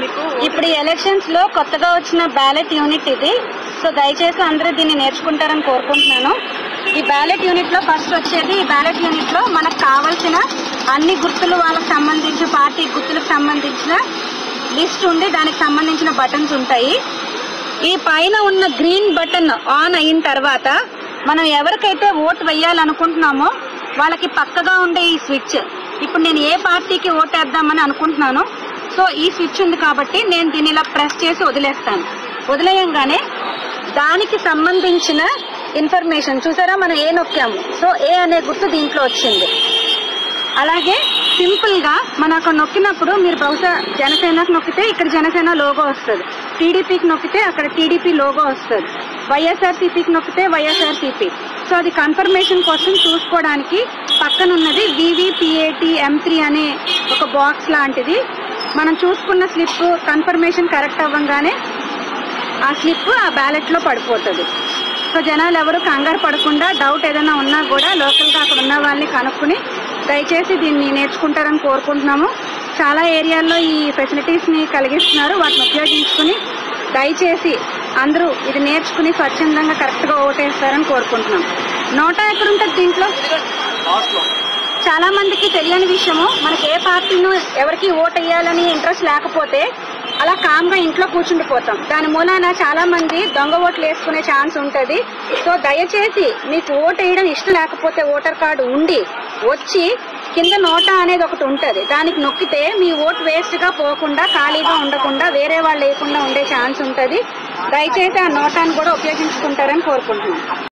మీకు ఇప్పుడు ఈ ఎలక్షన్స్ లో కొత్తగా వచ్చిన బ్యాలెట్ యూనిట్ ఇది సో దయచేసి అందరూ దీన్ని నేర్చుకుంటారని కోరుకుంటున్నాను ఈ బ్యాలెట్ యూనిట్ లో ఫస్ట్ వచ్చేది ఈ బ్యాలెట్ యూనిట్ లో మనకు కావాల్సిన అన్ని గుర్తులు వాళ్ళకి సంబంధించి పార్టీ గుర్తులకు సంబంధించిన లిస్ట్ ఉండి దానికి సంబంధించిన బటన్స్ ఉంటాయి ఈ పైన ఉన్న గ్రీన్ బటన్ ఆన్ అయిన తర్వాత మనం ఎవరికైతే ఓటు వేయాలనుకుంటున్నామో వాళ్ళకి పక్కగా ఉండే ఈ స్విచ్ ఇప్పుడు నేను ఏ పార్టీకి ఓటు వేద్దామని అనుకుంటున్నాను సో ఈ స్విచ్ ఉంది కాబట్టి నేను దీన్ని ఇలా ప్రెస్ చేసి వదిలేస్తాను వదిలేయంగానే దానికి సంబంధించిన ఇన్ఫర్మేషన్ చూసారా మనం ఏ నొక్కాము సో ఏ అనే గుర్తు దీంట్లో వచ్చింది అలాగే సింపుల్ గా మనం అక్కడ నొక్కినప్పుడు మీరు బహుశా జనసేనకు నొక్కితే ఇక్కడ జనసేన లోగో వస్తుంది టీడీపీకి నొక్కితే అక్కడ టీడీపీ లోగో వస్తుంది వైఎస్ఆర్సీపీకి నొక్కితే వైఎస్ఆర్సీపీ సో అది కన్ఫర్మేషన్ కోసం చూసుకోవడానికి పక్కన ఉన్నది వివిపిఏటి ఎం త్రీ అనే ఒక బాక్స్ లాంటిది మనం చూసుకున్న స్లిప్ కన్ఫర్మేషన్ కరెక్ట్ అవ్వగానే ఆ స్లిప్ ఆ బ్యాలెట్ లో పడిపోతుంది సో జనాలు ఎవరు కంగారు పడకుండా డౌట్ ఏదైనా ఉన్నా కూడా లోకల్గా అక్కడ ఉన్న వాళ్ళని కనుక్కుని దయచేసి దీన్ని నేర్చుకుంటారని కోరుకుంటున్నాము చాలా ఏరియాల్లో ఈ ఫెసిలిటీస్ ని కలిగిస్తున్నారు వాటిని ఉపయోగించుకుని దయచేసి అందరూ ఇది నేర్చుకుని స్వచ్ఛందంగా కరెక్ట్ గా ఓటేస్తారని కోరుకుంటున్నాం నోటా ఎక్కడ ఉంటుంది దీంట్లో లాస్ట్ లో చాలా మందికి తెలియని విషయము మనకి ఏ పార్టీను ఎవరికి ఓట్ వేయాలని ఇంట్రెస్ట్ లేకపోతే అలా కామ్గా ఇంట్లో కూర్చుండిపోతాం దాని మూలాన చాలా మంది దొంగ ఓట్లు వేసుకునే ఛాన్స్ ఉంటుంది సో దయచేసి మీకు ఓటు వేయడం ఇష్టం లేకపోతే ఓటర్ కార్డు ఉండి వచ్చి కింద నోటా అనేది ఒకటి ఉంటుంది దానికి నొక్కితే మీ ఓట్ వేస్ట్ గా పోకుండా ఖాళీగా ఉండకుండా వేరే వాళ్ళు లేకుండా ఉండే ఛాన్స్ ఉంటుంది దయచేసి ఆ నోటాను కూడా ఉపయోగించుకుంటారని కోరుకుంటున్నాను